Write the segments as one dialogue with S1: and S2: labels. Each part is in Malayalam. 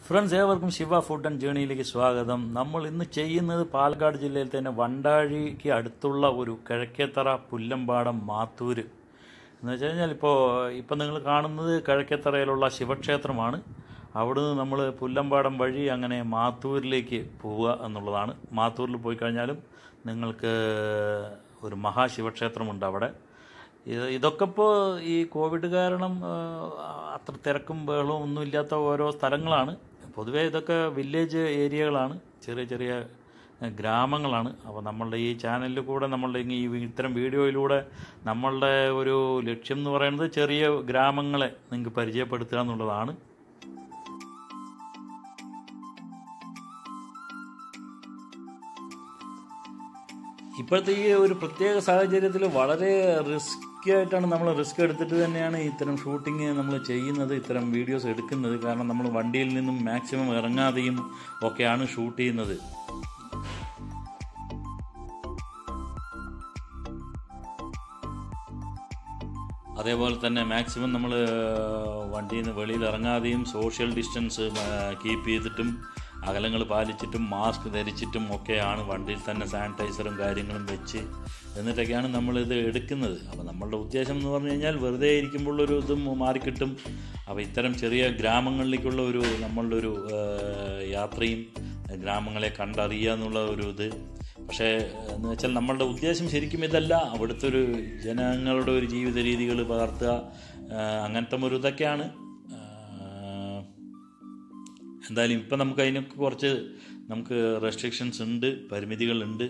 S1: ഫ്രണ്ട്സ് ഏവർക്കും ശിവ ഫുഡ് ആൻഡ് ജേണിയിലേക്ക് സ്വാഗതം നമ്മൾ ഇന്ന് ചെയ്യുന്നത് പാലക്കാട് ജില്ലയിൽ തന്നെ വണ്ടാഴിക്ക് അടുത്തുള്ള ഒരു കിഴക്കേത്തറ പുല്ലമ്പാടം മാത്തൂര് എന്ന് വെച്ച് കഴിഞ്ഞാൽ ഇപ്പോൾ ഇപ്പം നിങ്ങൾ കാണുന്നത് കിഴക്കേത്തറയിലുള്ള ശിവക്ഷേത്രമാണ് അവിടുന്ന് നമ്മൾ പുല്ലമ്പാടം വഴി അങ്ങനെ മാത്തൂരിലേക്ക് പോവുക എന്നുള്ളതാണ് മാത്തൂരിൽ പോയി കഴിഞ്ഞാലും നിങ്ങൾക്ക് ഒരു മഹാശിവക്ഷേത്രമുണ്ട് അവിടെ ഇത് ഇതൊക്കെ ഇപ്പോൾ ഈ കോവിഡ് കാരണം ആ, അത്ര തിരക്കും ബഹളവും ഒന്നും ഇല്ലാത്ത ഓരോ സ്ഥലങ്ങളാണ് പൊതുവേ ഇതൊക്കെ വില്ലേജ് ഏരിയകളാണ് ചെറിയ ചെറിയ ആ, ഗ്രാമങ്ങളാണ് അപ്പോൾ നമ്മളുടെ ഈ ചാനലിൽ കൂടെ നമ്മളുടെ ഈ ഇത്തരം വീഡിയോയിലൂടെ നമ്മളുടെ ഒരു ലക്ഷ്യം എന്ന് പറയുന്നത് ചെറിയ ഗ്രാമങ്ങളെ നിങ്ങൾക്ക് പരിചയപ്പെടുത്തുക എന്നുള്ളതാണ് ഇപ്പോഴത്തെ ഈ ഒരു പ്രത്യേക സാഹചര്യത്തിൽ വളരെ റിസ്കി ആയിട്ടാണ് നമ്മൾ റിസ്ക് എടുത്തിട്ട് തന്നെയാണ് ഇത്തരം ഷൂട്ടിങ് നമ്മൾ ചെയ്യുന്നത് ഇത്തരം വീഡിയോസ് എടുക്കുന്നത് കാരണം നമ്മൾ വണ്ടിയിൽ നിന്നും മാക്സിമം ഇറങ്ങാതെയും ഒക്കെയാണ് ഷൂട്ട് ചെയ്യുന്നത് അതേപോലെ തന്നെ മാക്സിമം നമ്മൾ വണ്ടിയിൽ നിന്ന് വെളിയിൽ ഇറങ്ങാതെയും സോഷ്യൽ ഡിസ്റ്റൻസ് കീപ്പ് ചെയ്തിട്ടും അകലങ്ങൾ പാലിച്ചിട്ടും മാസ്ക് ധരിച്ചിട്ടും ഒക്കെയാണ് വണ്ടിയിൽ തന്നെ സാനിറ്റൈസറും കാര്യങ്ങളും വെച്ച് എന്നിട്ടൊക്കെയാണ് നമ്മളിത് എടുക്കുന്നത് അപ്പോൾ നമ്മളുടെ ഉദ്ദേശം എന്ന് പറഞ്ഞു കഴിഞ്ഞാൽ വെറുതെ ഇരിക്കുമ്പോഴൊരു ഇതും മാറിക്കിട്ടും അപ്പോൾ ഇത്തരം ചെറിയ ഗ്രാമങ്ങളിലേക്കുള്ള ഒരു നമ്മളുടെ ഒരു ഏഹ്, യാത്രയും ഗ്രാമങ്ങളെ കണ്ടറിയുക എന്നുള്ള ഒരു ഇത് പക്ഷേ എന്ന് വെച്ചാൽ നമ്മളുടെ ഉദ്ദേശം ശരിക്കും ഇതല്ല അവിടുത്തെ ഒരു ജനങ്ങളുടെ ഒരു ജീവിത രീതികൾ പകർത്തുക ആ, അങ്ങനത്തെ ഒരു ഇതൊക്കെയാണ് ആ, എന്തായാലും ഇപ്പം നമുക്ക് അതിനൊക്കെ കുറച്ച് നമുക്ക് റെസ്ട്രിക്ഷൻസ് ഉണ്ട് പരിമിതികളുണ്ട്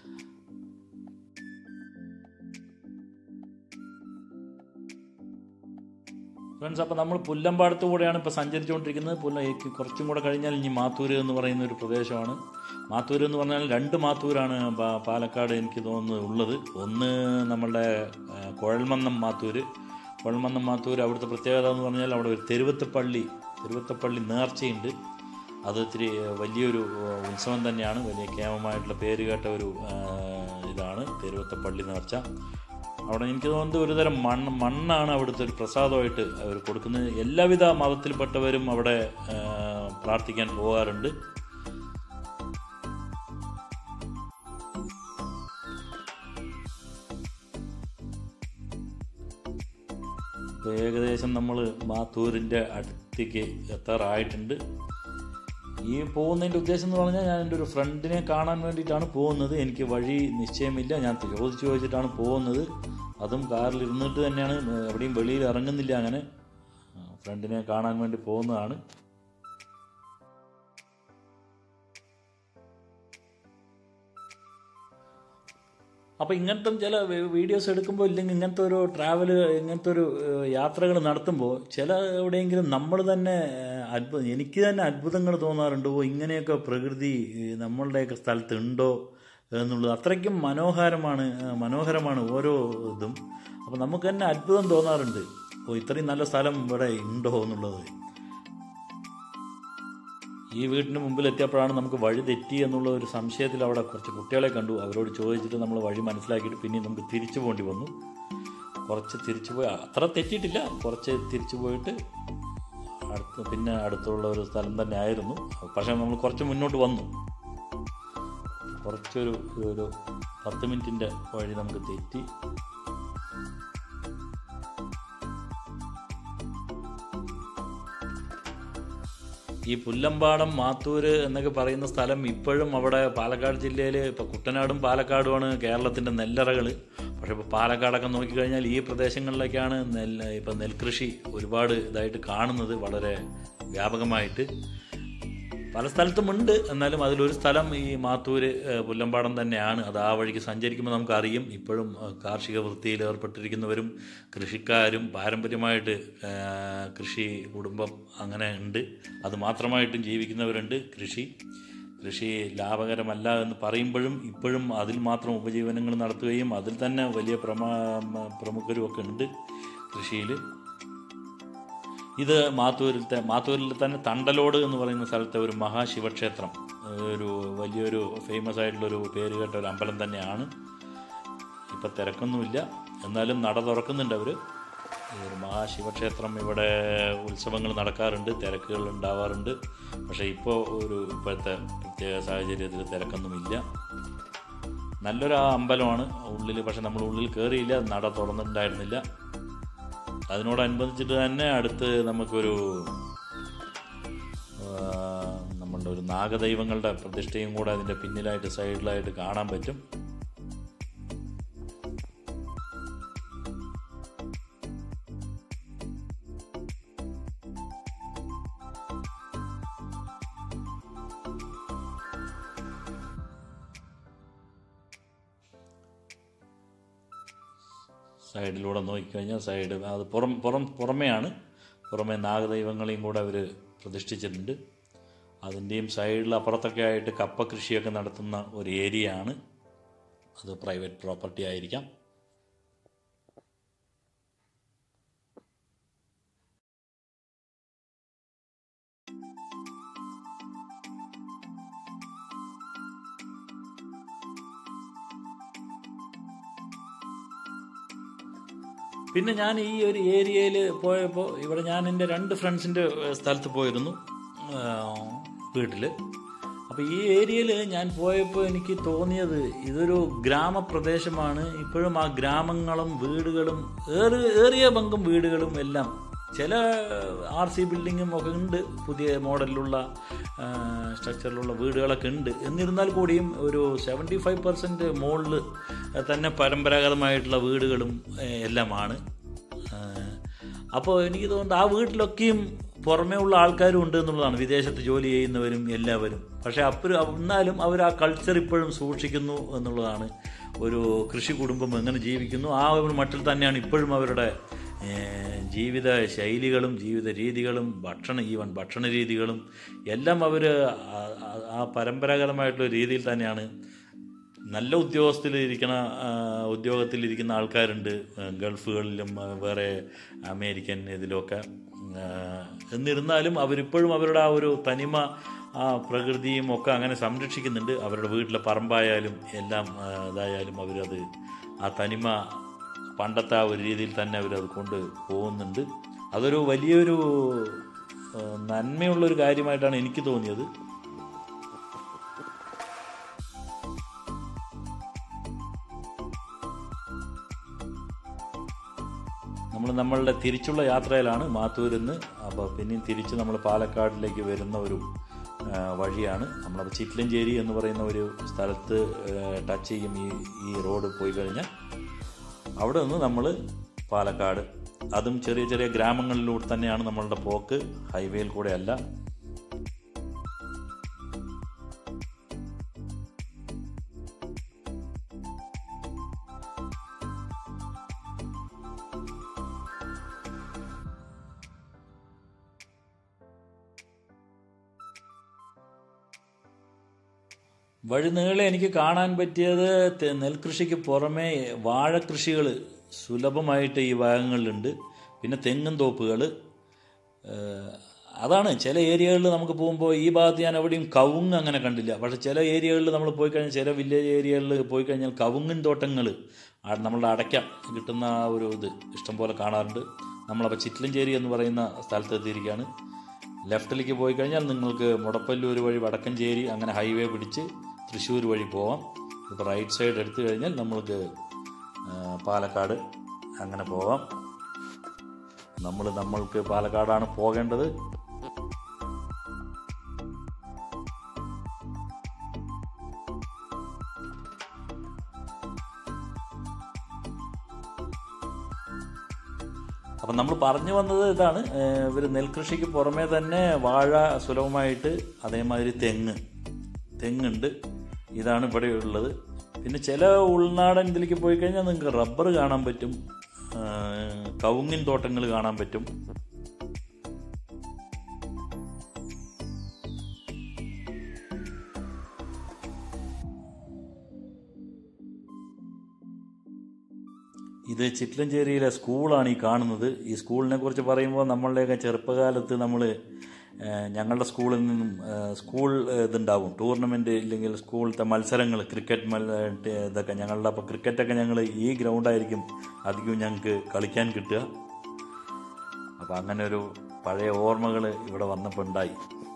S1: ഫ്രണ്ട്സ് അപ്പോൾ നമ്മൾ പുല്ലമ്പാടത്ത് കൂടെയാണ് ഇപ്പോൾ സഞ്ചരിച്ചുകൊണ്ടിരിക്കുന്നത് പുല്ല ഈ കുറച്ചും കൂടെ കഴിഞ്ഞാൽ ഇനി മാത്തൂര് എന്ന് പറയുന്ന ഒരു പ്രദേശമാണ് മാത്തൂര് എന്ന് പറഞ്ഞാൽ രണ്ട് മാത്തൂരാണ് പാ- പാലക്കാട് എനിക്ക് തോന്നുന്നത് ഉള്ളത് ഒന്ന് നമ്മളുടെ ആ, കുഴൽമന്നം മാത്തൂര് കുഴൽമന്നം മാത്തൂര് അവിടുത്തെ പ്രത്യേകത എന്ന് പറഞ്ഞാൽ അവിടെ ഒരു തെരുവത്തപ്പള്ളി തെരുവത്തപ്പള്ളി നേർച്ചയുണ്ട് അത് ഇത്തിരി വലിയൊരു ആ, ഉത്സവം തന്നെയാണ് വലിയ കേമമായിട്ടുള്ള പേര് കേട്ട ഒരു ആ, ഇതാണ് തെരുവത്തപ്പള്ളി നേർച്ച അവിടെ എനിക്ക് തോന്നുന്നത് ഒരുതരം മണ്ണ് മണ്ണാണ് അവിടുത്തെ ഒരു പ്രസാദമായിട്ട് അവർ കൊടുക്കുന്നത് എല്ലാവിധ മതത്തിൽപ്പെട്ടവരും അവിടെ ആ, പ്രാർത്ഥിക്കാൻ പോകാറുണ്ട് ഇപ്പൊ ഏകദേശം നമ്മൾ മാത്തൂരിൻ്റെ അടുത്തേക്ക് എത്താറായിട്ടുണ്ട് ഈ പോകുന്നതിൻ്റെ ഉദ്ദേശം എന്ന് പറഞ്ഞാൽ ഞാൻ എൻ്റെ ഒരു ഫ്രണ്ടിനെ കാണാൻ വേണ്ടിയിട്ടാണ് പോകുന്നത് എനിക്ക് വഴി നിശ്ചയമില്ല ഞാൻ ചോദിച്ചു ചോദിച്ചിട്ടാണ് പോകുന്നത് അതും കാറിൽ ഇരുന്നിട്ട് തന്നെയാണ് എവിടെയും വെളിയിൽ ഇറങ്ങുന്നില്ല അങ്ങനെ ഫ്രണ്ടിനെ കാണാൻ വേണ്ടി പോകുന്നതാണ് അപ്പോൾ ഇങ്ങനത്തെ ചില വീഡിയോസ് എടുക്കുമ്പോൾ ഇല്ലെങ്കിൽ ഇങ്ങനത്തെ ഒരു ട്രാവൽ ഇങ്ങനത്തെ ഒരു യാത്രകൾ നടത്തുമ്പോൾ ചില എവിടെയെങ്കിലും നമ്മൾ തന്നെ ഏഹ്, അത്ഭുതം എനിക്ക് തന്നെ അത്ഭുതങ്ങൾ തോന്നാറുണ്ട് ഓ ഇങ്ങനെയൊക്കെ പ്രകൃതി ഏഹ്, നമ്മളുടെയൊക്കെ സ്ഥലത്ത് ഉണ്ടോ എന്നുള്ളത് അത്രയ്ക്കും മനോഹരമാണ് ഏഹ്, മനോഹരമാണ് ഓരോ ഇതും അപ്പോൾ നമുക്ക് തന്നെ അത്ഭുതം തോന്നാറുണ്ട് ഓ ഇത്രയും നല്ല സ്ഥലം ഇവിടെ ഉണ്ടോ എന്നുള്ളത് ഈ വീടിന് മുമ്പിൽ എത്തിയപ്പോഴാണ് നമുക്ക് വഴി തെറ്റി എന്നുള്ള ഒരു സംശയത്തിൽ അവിടെ കുറച്ച് കുട്ടികളെ കണ്ടു അവരോട് ചോദിച്ചിട്ട് നമ്മൾ വഴി മനസ്സിലാക്കിയിട്ട് പിന്നെ നമുക്ക് തിരിച്ചു പോകേണ്ടി വന്നു കുറച്ച് തിരിച്ചു പോയി അത്ര തെറ്റിയിട്ടില്ല കുറച്ച് തിരിച്ചു പോയിട്ട് അടുത്ത് പിന്നെ അടുത്തുള്ള ഒരു സ്ഥലം തന്നെ ആയിരുന്നു പക്ഷേ നമ്മൾ കുറച്ച് മുന്നോട്ട് വന്നു കുറച്ചൊരു ഒരു പത്ത് മിനിറ്റിൻ്റെ വഴി നമുക്ക് തെറ്റി ഈ പുല്ലമ്പാടം മാത്തൂര് എന്നൊക്കെ പറയുന്ന സ്ഥലം ഇപ്പോഴും അവിടെ പാലക്കാട് ജില്ലയിൽ ഇപ്പോൾ കുട്ടനാടും പാലക്കാടുമാണ് കേരളത്തിൻ്റെ നെല്ലറകൾ പക്ഷേ ഇപ്പോൾ പാലക്കാടൊക്കെ നോക്കിക്കഴിഞ്ഞാൽ ഈ പ്രദേശങ്ങളിലൊക്കെയാണ് നെല്ല് ഇപ്പം നെൽകൃഷി ഒരുപാട് ഇതായിട്ട് കാണുന്നത് വളരെ വ്യാപകമായിട്ട് പല സ്ഥലത്തും ഉണ്ട് എന്നാലും അതിലൊരു സ്ഥലം ഈ മാത്തൂര് ഏഹ്, പുല്ലമ്പാടം തന്നെയാണ് അത് ആ വഴിക്ക് സഞ്ചരിക്കുമ്പോൾ നമുക്കറിയും ഇപ്പോഴും ഏഹ്, കാർഷിക വൃത്തിയിൽ ഏർപ്പെട്ടിരിക്കുന്നവരും കൃഷിക്കാരും പാരമ്പര്യമായിട്ട് ഏഹ്, കൃഷി കുടുംബം അങ്ങനെ ഉണ്ട് അത് മാത്രമായിട്ടും ജീവിക്കുന്നവരുണ്ട് കൃഷി കൃഷി ലാഭകരമല്ല എന്ന് പറയുമ്പോഴും ഇപ്പോഴും അതിൽ മാത്രം ഉപജീവനങ്ങൾ നടത്തുകയും അതിൽ തന്നെ വലിയ പ്രമാ പ്രമുഖരും ഒക്കെ ഉണ്ട് കൃഷിയിൽ ഇത് മാത്തൂരിലത്തെ മാത്തൂരിൽ തന്നെ തണ്ടലോട് എന്ന് പറയുന്ന സ്ഥലത്തെ ഒരു മഹാശിവക്ഷേത്രം ഒരു വലിയൊരു ഫേമസ് ആയിട്ടുള്ളൊരു പേര് കേട്ട ഒരു അമ്പലം തന്നെയാണ് ഇപ്പം തിരക്കൊന്നുമില്ല എന്നാലും നട തുറക്കുന്നുണ്ട് അവർ ഈ ഒരു മഹാശിവക്ഷേത്രം ഇവിടെ ഉത്സവങ്ങൾ നടക്കാറുണ്ട് തിരക്കുകൾ ഉണ്ടാവാറുണ്ട് പക്ഷേ ഇപ്പോൾ ഒരു ഇപ്പോഴത്തെ പ്രത്യേക സാഹചര്യത്തിൽ തിരക്കൊന്നുമില്ല നല്ലൊരു അമ്പലമാണ് ഉള്ളിൽ പക്ഷെ നമ്മൾ ഉള്ളിൽ കയറിയില്ല നട തുറന്നിട്ടുണ്ടായിരുന്നില്ല അതിനോടനുബന്ധിച്ചിട്ട് തന്നെ അടുത്ത് നമുക്കൊരു ആ, നമ്മളുടെ ഒരു നാഗദൈവങ്ങളുടെ പ്രതിഷ്ഠയും കൂടെ അതിൻ്റെ പിന്നിലായിട്ട് സൈഡിലായിട്ട് കാണാൻ പറ്റും സൈഡിലൂടെ നോക്കിക്കഴിഞ്ഞാൽ സൈഡ് അത് പുറം പുറം പുറമെയാണ് പുറമെ നാഗദൈവങ്ങളെയും കൂടെ അവർ പ്രതിഷ്ഠിച്ചിട്ടുണ്ട് അതിൻ്റെയും സൈഡിൽ അപ്പുറത്തൊക്കെ ആയിട്ട് കപ്പ കൃഷിയൊക്കെ നടത്തുന്ന ഒരു ഏരിയ ആണ് അത് പ്രൈവറ്റ് പ്രോപ്പർട്ടി ആയിരിക്കാം പിന്നെ ഞാൻ ഈ ഒരു ഏരിയയിൽ പോയപ്പോൾ ഇവിടെ ഞാൻ എൻ്റെ രണ്ട് ഫ്രണ്ട്സിൻ്റെ സ്ഥലത്ത് പോയിരുന്നു വീട്ടിൽ അപ്പോൾ ഈ ഏരിയയിൽ ഞാൻ പോയപ്പോൾ എനിക്ക് തോന്നിയത് ഇതൊരു ഗ്രാമപ്രദേശമാണ് ഇപ്പോഴും ആ ഗ്രാമങ്ങളും വീടുകളും ഏറി ഏറിയ പങ്കും വീടുകളും എല്ലാം ചില ആർ സി ബിൽഡിങ്ങും ഒക്കെ ഉണ്ട് പുതിയ മോഡലിലുള്ള സ്ട്രക്ചറിലുള്ള വീടുകളൊക്കെ ഉണ്ട് എന്നിരുന്നാൽ കൂടിയും ഒരു സെവൻറ്റി ഫൈവ് പെർസെൻറ്റ് മുകളിൽ തന്നെ പരമ്പരാഗതമായിട്ടുള്ള വീടുകളും ഏഹ്, എല്ലാമാണ് അപ്പോൾ എനിക്ക് തോന്നുന്നത് ആ വീട്ടിലൊക്കെയും പുറമേ ഉള്ള ആൾക്കാരും ഉണ്ട് എന്നുള്ളതാണ് വിദേശത്ത് ജോലി ചെയ്യുന്നവരും എല്ലാവരും പക്ഷേ അപ്പുറം എന്നാലും അവർ ആ കൾച്ചർ ഇപ്പോഴും സൂക്ഷിക്കുന്നു എന്നുള്ളതാണ് ഒരു കൃഷി കുടുംബം എങ്ങനെ ജീവിക്കുന്നു ആ ഒരു മട്ടിൽ തന്നെയാണ് ഇപ്പോഴും അവരുടെ ഏഹ്, ജീവിത ശൈലികളും ജീവിത രീതികളും ഭക്ഷണ ഈവൻ ഭക്ഷണ രീതികളും എല്ലാം അവർ ആ പരമ്പരാഗതമായിട്ടുള്ള രീതിയിൽ തന്നെയാണ് നല്ല ഉദ്യോഗസ്ഥരിരിക്കണ ആ, ഉദ്യോഗത്തിലിരിക്കുന്ന ആൾക്കാരുണ്ട് ആ, ഗൾഫുകളിലും ആ, വേറെ അമേരിക്കൻ ഇതിലൊക്കെ ആ, എന്നിരുന്നാലും അവരിപ്പോഴും അവരുടെ ആ ഒരു തനിമ ആ പ്രകൃതിയും ഒക്കെ അങ്ങനെ സംരക്ഷിക്കുന്നുണ്ട് അവരുടെ വീട്ടിലെ പറമ്പായാലും എല്ലാം ആ, ഇതായാലും അവരത് ആ തനിമ പണ്ടത്തെ ആ ഒരു രീതിയിൽ തന്നെ അവരത് കൊണ്ട് പോകുന്നുണ്ട് അതൊരു വലിയൊരു ആ, നന്മയുള്ളൊരു കാര്യമായിട്ടാണ് എനിക്ക് തോന്നിയത് നമ്മൾ നമ്മളുടെ തിരിച്ചുള്ള യാത്രയിലാണ് മാത്തൂരിൽ നിന്ന് അപ്പോൾ പിന്നെയും തിരിച്ച് നമ്മൾ പാലക്കാടിലേക്ക് വരുന്ന ഒരു ആ, വഴിയാണ് നമ്മളപ്പോൾ ചിറ്റ്ലഞ്ചേരി എന്ന് പറയുന്ന ഒരു സ്ഥലത്ത് ടച്ച് ചെയ്യും ഈ ഈ റോഡ് പോയി കഴിഞ്ഞാൽ അവിടെ നിന്ന് നമ്മൾ പാലക്കാട് അതും ചെറിയ ചെറിയ ഗ്രാമങ്ങളിലൂടെ തന്നെയാണ് നമ്മളുടെ പോക്ക് ഹൈവേയിൽ കൂടെ അല്ല വഴി നീളെ എനിക്ക് കാണാൻ പറ്റിയത് തെ- നെൽകൃഷിക്ക് പുറമേ വാഴക്കൃഷികൾ സുലഭമായിട്ട് ഈ ഭാഗങ്ങളിലുണ്ട് പിന്നെ തെങ്ങും തോപ്പുകൾ അതാണ് ചില ഏരിയകളിൽ നമുക്ക് പോകുമ്പോൾ ഈ ഭാഗത്ത് ഞാൻ എവിടെയും കവുങ്ങ് അങ്ങനെ കണ്ടില്ല പക്ഷെ ചില ഏരിയകളിൽ നമ്മൾ പോയി കഴിഞ്ഞാൽ ചില വില്ലേജ് ഏരിയകളിൽ പോയി കഴിഞ്ഞാൽ കവുങ്ങിൻ തോട്ടങ്ങൾ നമ്മളുടെ അടയ്ക്ക കിട്ടുന്ന ആ ഒരു ഇത് ഇഷ്ടംപോലെ കാണാറുണ്ട് നമ്മളപ്പോൾ ചിറ്റ്ലഞ്ചേരി എന്ന് പറയുന്ന സ്ഥലത്ത് എത്തിയിരിക്കുകയാണ് ലെഫ്റ്റിലേക്ക് പോയി കഴിഞ്ഞാൽ നിങ്ങൾക്ക് മുടപ്പല്ലൂർ വഴി വടക്കഞ്ചേരി അങ്ങനെ ഹൈവേ പിടിച്ച് തൃശ്ശൂർ വഴി പോവാം ഇപ്പോൾ റൈറ്റ് സൈഡ് എടുത്തു കഴിഞ്ഞാൽ നമ്മൾക്ക് ആ, പാലക്കാട് അങ്ങനെ പോവാം നമ്മൾ നമ്മൾക്ക് പാലക്കാടാണ് പോകേണ്ടത് അപ്പം നമ്മൾ പറഞ്ഞു വന്നത് ഇതാണ് ഇവർ നെൽകൃഷിക്ക് പുറമേ തന്നെ വാഴ സുലഭമായിട്ട് അതേമാതിരി തെങ്ങ് തെങ്ങുണ്ട് ഇതാണ് ഇവിടെ ഉള്ളത് പിന്നെ ചില ഉൾനാടൻ ഇതിലേക്ക് പോയി കഴിഞ്ഞാൽ നിങ്ങൾക്ക് റബ്ബർ കാണാൻ പറ്റും ആ, കവുങ്ങിൻ തോട്ടങ്ങൾ കാണാൻ പറ്റും ഇത് ചിറ്റലഞ്ചേരിയിലെ സ്കൂളാണ് ഈ കാണുന്നത് ഈ സ്കൂളിനെ കുറിച്ച് പറയുമ്പോൾ നമ്മളുടെയൊക്കെ ചെറുപ്പകാലത്ത് നമ്മൾ ഞങ്ങളുടെ സ്കൂളിൽ നിന്നും ആ, സ്കൂൾ ആ, ഇതുണ്ടാവും ടൂർണമെൻറ്റ് ഇല്ലെങ്കിൽ സ്കൂളിലത്തെ മത്സരങ്ങൾ ക്രിക്കറ്റ് മത്സ ഇതൊക്കെ ഞങ്ങളുടെ അപ്പോൾ ക്രിക്കറ്റൊക്കെ ഞങ്ങൾ ഈ ഗ്രൗണ്ടായിരിക്കും അധികവും ഞങ്ങൾക്ക് കളിക്കാൻ കിട്ടുക അപ്പോൾ അങ്ങനെ ഒരു പഴയ ഓർമ്മകൾ ഇവിടെ വന്നപ്പോൾ ഉണ്ടായി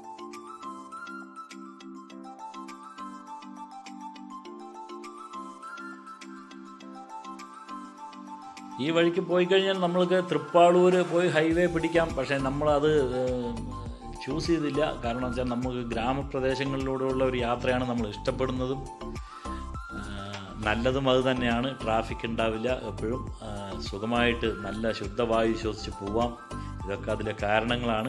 S1: ഈ വഴിക്ക് പോയി കഴിഞ്ഞാൽ നമ്മൾക്ക് തൃപ്പാളൂർ പോയി ഹൈവേ പിടിക്കാം പക്ഷേ നമ്മളത് ചൂസ് ചെയ്തില്ല കാരണം വെച്ചാൽ നമുക്ക് ഗ്രാമപ്രദേശങ്ങളിലൂടെയുള്ള ഒരു യാത്രയാണ് നമ്മൾ ഇഷ്ടപ്പെടുന്നതും ആ, നല്ലതും അത് തന്നെയാണ് ട്രാഫിക് ഉണ്ടാവില്ല എപ്പോഴും ആ, സുഖമായിട്ട് നല്ല ശുദ്ധവായു ശ്വസിച്ച് പോവാം ഇതൊക്കെ അതിലെ കാരണങ്ങളാണ്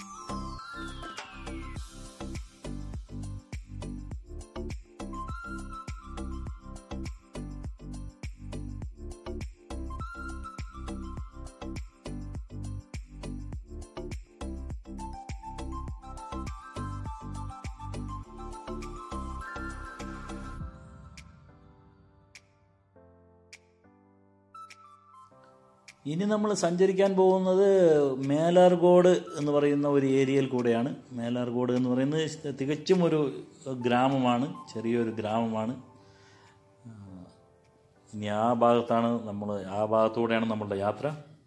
S1: ഇനി നമ്മൾ സഞ്ചരിക്കാൻ പോകുന്നത് മേലാർകോട് എന്ന് പറയുന്ന ഒരു ഏരിയയിൽ കൂടെയാണ് മേലാർകോട് എന്ന് പറയുന്നത് തികച്ചും ഒരു ഗ്രാമമാണ് ചെറിയൊരു ഗ്രാമമാണ് ആ, ഇനി ആ ഭാഗത്താണ് നമ്മൾ ആ ഭാഗത്തൂടെയാണ് നമ്മളുടെ യാത്ര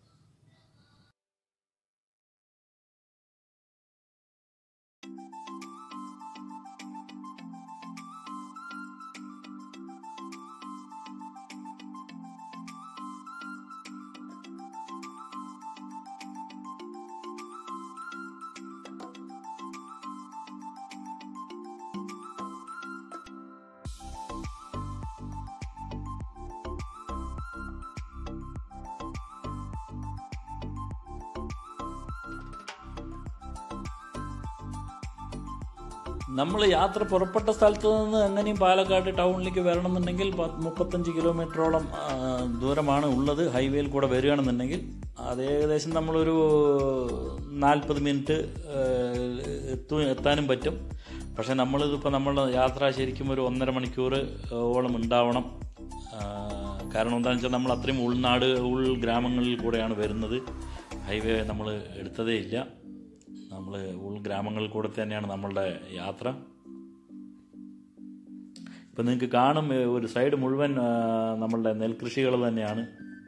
S1: നമ്മൾ യാത്ര പുറപ്പെട്ട സ്ഥലത്ത് നിന്ന് എങ്ങനെയും പാലക്കാട് ടൗണിലേക്ക് വരണമെന്നുണ്ടെങ്കിൽ പത്ത് മുപ്പത്തഞ്ച് കിലോമീറ്ററോളം ആ, ദൂരമാണ് ഉള്ളത് ഹൈവേയിൽ കൂടെ വരികയാണെന്നുണ്ടെങ്കിൽ അത് ഏകദേശം നമ്മളൊരു നാൽപ്പത് മിനിറ്റ് എത്തു എത്താനും പറ്റും പക്ഷേ നമ്മളിതിപ്പോൾ നമ്മളുടെ യാത്ര ശരിക്കും ഒരു ഒന്നര മണിക്കൂർ ഓളം ഉണ്ടാവണം ആ, കാരണം എന്താണെന്ന് വെച്ചാൽ നമ്മൾ അത്രയും ഉൾനാട് ഉൾ ഗ്രാമങ്ങളിൽ കൂടെയാണ് വരുന്നത് ഹൈവേ നമ്മൾ എടുത്തതേ ഇല്ല നമ്മൾ ഉൾഗ്രാമങ്ങളിൽ കൂടെ തന്നെയാണ് നമ്മളുടെ യാത്ര ഇപ്പം നിങ്ങൾക്ക് കാണും ഏ, ഒരു സൈഡ് മുഴുവൻ ആ, നമ്മളുടെ നെൽകൃഷികൾ തന്നെയാണ്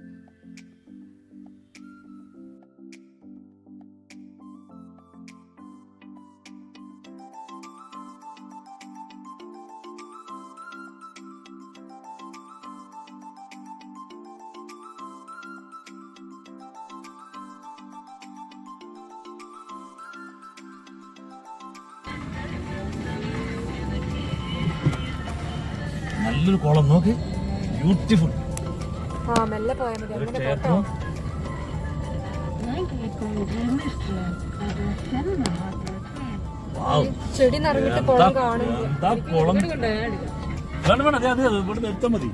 S1: നല്ലൊരു കുളം നോക്ക് ബ്യൂട്ടിഫുൾ
S2: ആ മെല്ലെ പോയാൽ മതി അങ്ങനെ പോട്ടോ
S1: ക്ഷേത്രം വാവ്.
S2: ചെടി നിറഞ്ഞിട്ട്
S1: എന്താ
S2: കുളം കാണുന്നു
S1: എന്താ കുളം വേണം വേണം അതെ അതെ അതെ ഇവിടുന്ന് എടുത്താൽ മതി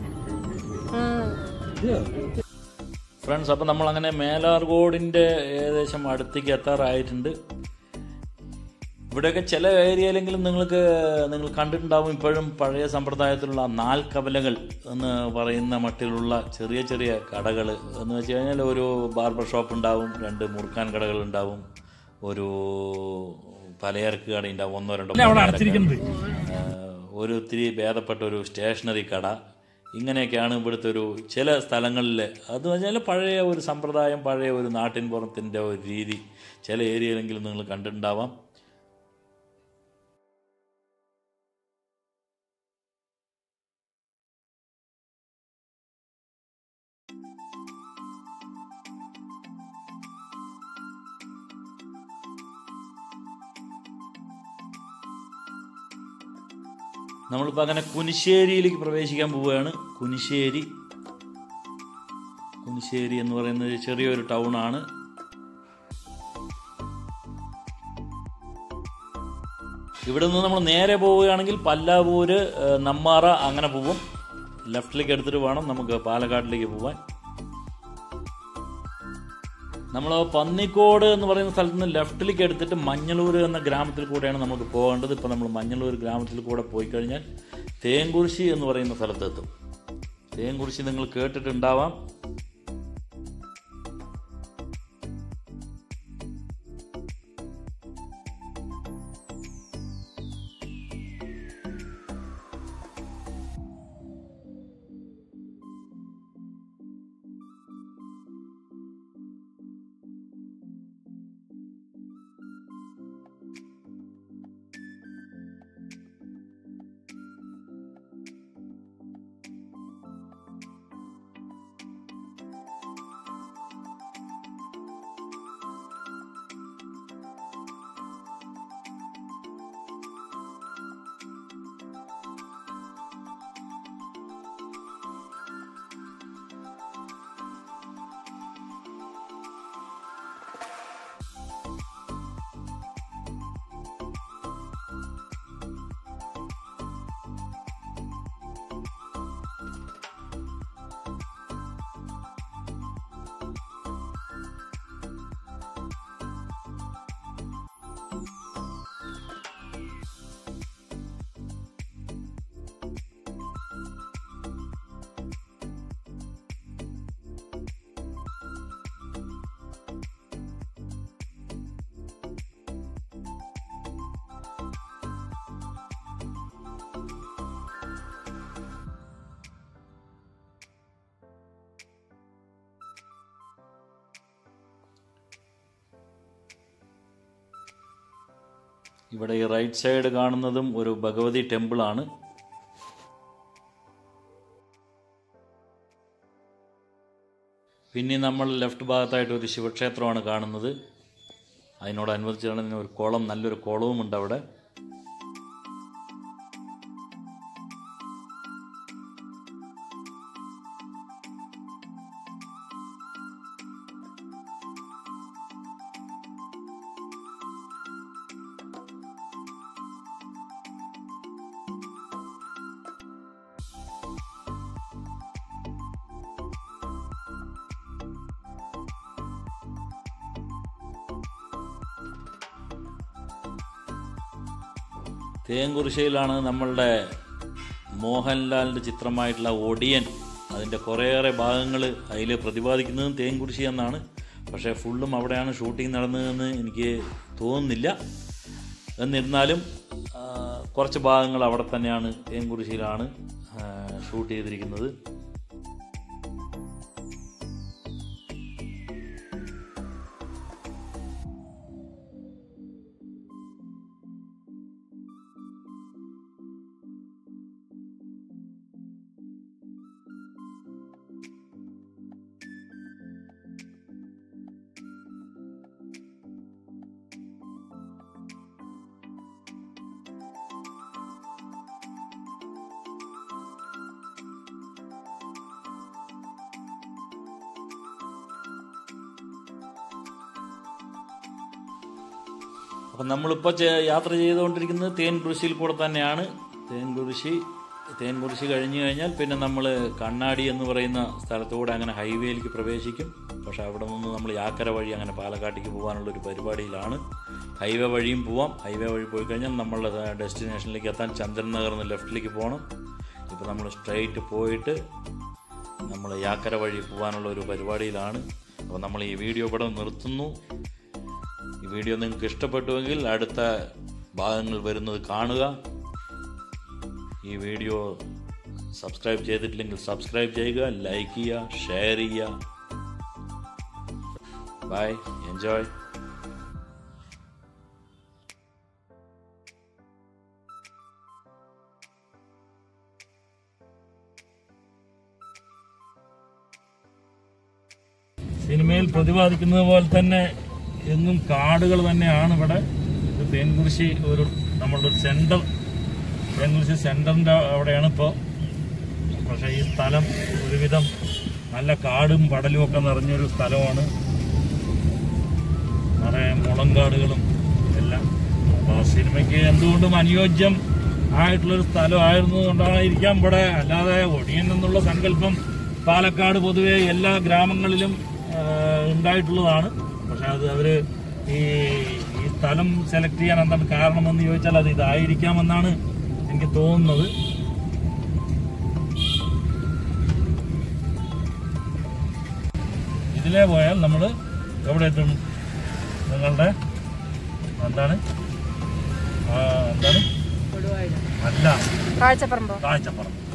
S1: ഫ്രണ്ട്സ് അപ്പം നമ്മൾ അങ്ങനെ മേലാർകോടിൻ്റെ ഏകദേശം അടുത്തേക്ക് എത്താറായിട്ടുണ്ട് ഇവിടെയൊക്കെ ചില ഏരിയയിലെങ്കിലും നിങ്ങൾക്ക് നിങ്ങൾ കണ്ടിട്ടുണ്ടാവും ഇപ്പോഴും പഴയ സമ്പ്രദായത്തിലുള്ള നാൽക്കവലകൾ എന്ന് പറയുന്ന മട്ടിലുള്ള ചെറിയ ചെറിയ കടകൾ എന്ന് വെച്ച് കഴിഞ്ഞാൽ ഒരു ബാർബർ ഷോപ്പ് ഉണ്ടാവും രണ്ട് മുറുക്കാൻ കടകൾ ഉണ്ടാവും ഒരു പലചരക്ക് കട ഉണ്ടാവും ഒന്നോ രണ്ടോ പലചരക്ക്. ഏഹ് ഒരു ഒത്തിരി ഭേദപ്പെട്ട ഒരു സ്റ്റേഷനറി കട ഇങ്ങനെയൊക്കെയാണ് ഇവിടുത്തെ ഒരു ചില സ്ഥലങ്ങളിൽ അത് പറഞ്ഞാൽ പഴയ ഒരു സമ്പ്രദായം പഴയ ഒരു നാട്ടിൻ പുറത്തിൻ്റെ ഒരു രീതി ചില ഏരിയയിലെങ്കിലും നിങ്ങൾ കണ്ടിട്ടുണ്ടാവാം നമ്മളിപ്പോൾ അങ്ങനെ കുനിശ്ശേരിയിലേക്ക് പ്രവേശിക്കാൻ പോവുകയാണ് കുനിശ്ശേരി കുനിശ്ശേരി എന്ന് പറയുന്നത് ചെറിയൊരു ടൗൺ ആണ് ഇവിടെ നിന്ന് നമ്മൾ നേരെ പോവുകയാണെങ്കിൽ പല്ലാവൂര് ഏഹ്, നമ്മാറ അങ്ങനെ പോവും ലെഫ്റ്റിലേക്ക് എടുത്തിട്ട് വേണം നമുക്ക് പാലക്കാട്ടിലേക്ക് പോവാൻ നമ്മൾ പന്നിക്കോട് എന്ന് പറയുന്ന സ്ഥലത്ത് നിന്ന് ലെഫ്റ്റിലേക്ക് എടുത്തിട്ട് മഞ്ഞളൂർ എന്ന ഗ്രാമത്തിൽ കൂടെയാണ് നമുക്ക് പോകേണ്ടത് ഇപ്പോൾ നമ്മൾ മഞ്ഞളൂർ ഗ്രാമത്തിൽ കൂടെ പോയി കഴിഞ്ഞാൽ തേങ്കുറിശി എന്ന് പറയുന്ന സ്ഥലത്തെത്തും തേങ്കുറിശി നിങ്ങൾ കേട്ടിട്ടുണ്ടാവാം ഇവിടെ ഈ റൈറ്റ് സൈഡ് കാണുന്നതും ഒരു ഭഗവതി ടെമ്പിളാണ് പിന്നെ നമ്മൾ ലെഫ്റ്റ് ഭാഗത്തായിട്ട് ഒരു ശിവക്ഷേത്രമാണ് കാണുന്നത് അതിനോടനുബന്ധിച്ചാണ് ഒരു കുളം നല്ലൊരു കുളവുമുണ്ട് അവിടെ തേങ്കുറിശ്ശിയിലാണ് നമ്മളുടെ മോഹൻലാലിൻ്റെ ചിത്രമായിട്ടുള്ള ഒടിയൻ അതിൻ്റെ കുറേയേറെ ഭാഗങ്ങൾ അതിൽ പ്രതിപാദിക്കുന്നതും തേങ്കുറിശ്ശി എന്നാണ് പക്ഷേ ഫുള്ളും അവിടെയാണ് ഷൂട്ടിംഗ് നടന്നതെന്ന് എനിക്ക് തോന്നുന്നില്ല എന്നിരുന്നാലും ആ, കുറച്ച് ഭാഗങ്ങൾ അവിടെ തന്നെയാണ് തേങ്കുറിശ്ശിയിലാണ് ആ, ഷൂട്ട് ചെയ്തിരിക്കുന്നത് അപ്പം നമ്മളിപ്പോൾ ചെ- യാത്ര ചെയ്തുകൊണ്ടിരിക്കുന്നത് തേൻകുരിശിയിൽ കൂടെ തന്നെയാണ് തേൻകുരിശി തേൻകുരിശി കഴിഞ്ഞു കഴിഞ്ഞാൽ പിന്നെ നമ്മൾ കണ്ണാടി എന്ന് പറയുന്ന സ്ഥലത്തൂടെ അങ്ങനെ ഹൈവേയിലേക്ക് പ്രവേശിക്കും പക്ഷേ അവിടെ നിന്ന് നമ്മൾ യാക്കര വഴി അങ്ങനെ പാലക്കാട്ടേക്ക് പോകാനുള്ള ഒരു പരിപാടിയിലാണ് ഹൈവേ വഴിയും പോവാം ഹൈവേ വഴി പോയി കഴിഞ്ഞാൽ നമ്മളുടെ ഡെസ്റ്റിനേഷനിലേക്ക് എത്താൻ ചന്ദ്രൻ നഗറിൽ നിന്ന് ലെഫ്റ്റിലേക്ക് പോകണം ഇപ്പോൾ നമ്മൾ സ്ട്രൈറ്റ് പോയിട്ട് നമ്മൾ യാക്കര വഴി പോകാനുള്ള ഒരു പരിപാടിയിലാണ് അപ്പോൾ നമ്മൾ ഈ വീഡിയോ ഇവിടെ നിർത്തുന്നു ഈ വീഡിയോ നിങ്ങൾക്ക് ഇഷ്ടപ്പെട്ടുവെങ്കിൽ അടുത്ത ഭാഗങ്ങൾ വരുന്നത് കാണുക ഈ വീഡിയോ സബ്സ്ക്രൈബ് ചെയ്തിട്ടില്ലെങ്കിൽ സബ്സ്ക്രൈബ് ചെയ്യുക ലൈക്ക് ചെയ്യുക ഷെയർ ചെയ്യുക ബൈ എൻജോയ് സിനിമയിൽ പ്രതിപാദിക്കുന്നത് പോലെ തന്നെ എന്നും കാടുകൾ തന്നെയാണ് ഇവിടെ ഇത് തേൻകുറിശി ഒരു നമ്മളുടെ ഒരു സെന്റർ തേൻകുറിശി സെന്ററിന്റെ അവിടെയാണ് ഇപ്പോൾ പക്ഷേ ഈ സ്ഥലം ഒരുവിധം നല്ല കാടും പടലും ഒക്കെ നിറഞ്ഞൊരു സ്ഥലമാണ് നിറയെ മുളങ്കാടുകളും എല്ലാം അപ്പോൾ ആ സിനിമയ്ക്ക് എന്തുകൊണ്ടും അനുയോജ്യം ആയിട്ടുള്ളൊരു സ്ഥലമായിരുന്നു കൊണ്ടായിരിക്കാം ഇവിടെ അല്ലാതെ ഒടിയൻ എന്നുള്ള സങ്കല്പം പാലക്കാട് പൊതുവെ എല്ലാ ഗ്രാമങ്ങളിലും ആ, ഉണ്ടായിട്ടുള്ളതാണ് പക്ഷെ അത് അവര് ഈ ഈ സ്ഥലം സെലക്ട് ചെയ്യാൻ എന്താണ് കാരണമെന്ന് ചോദിച്ചാൽ അത് ഇതായിരിക്കാമെന്നാണ് എനിക്ക് തോന്നുന്നത് ഇതിലേ പോയാൽ നമ്മൾ എവിടെ എത്തും നിങ്ങളുടെ എന്താണ് ആ, എന്താണ് അല്ല
S2: കാഴ്ചപ്പറമ്പോ
S1: കാഴ്ചപ്പുറം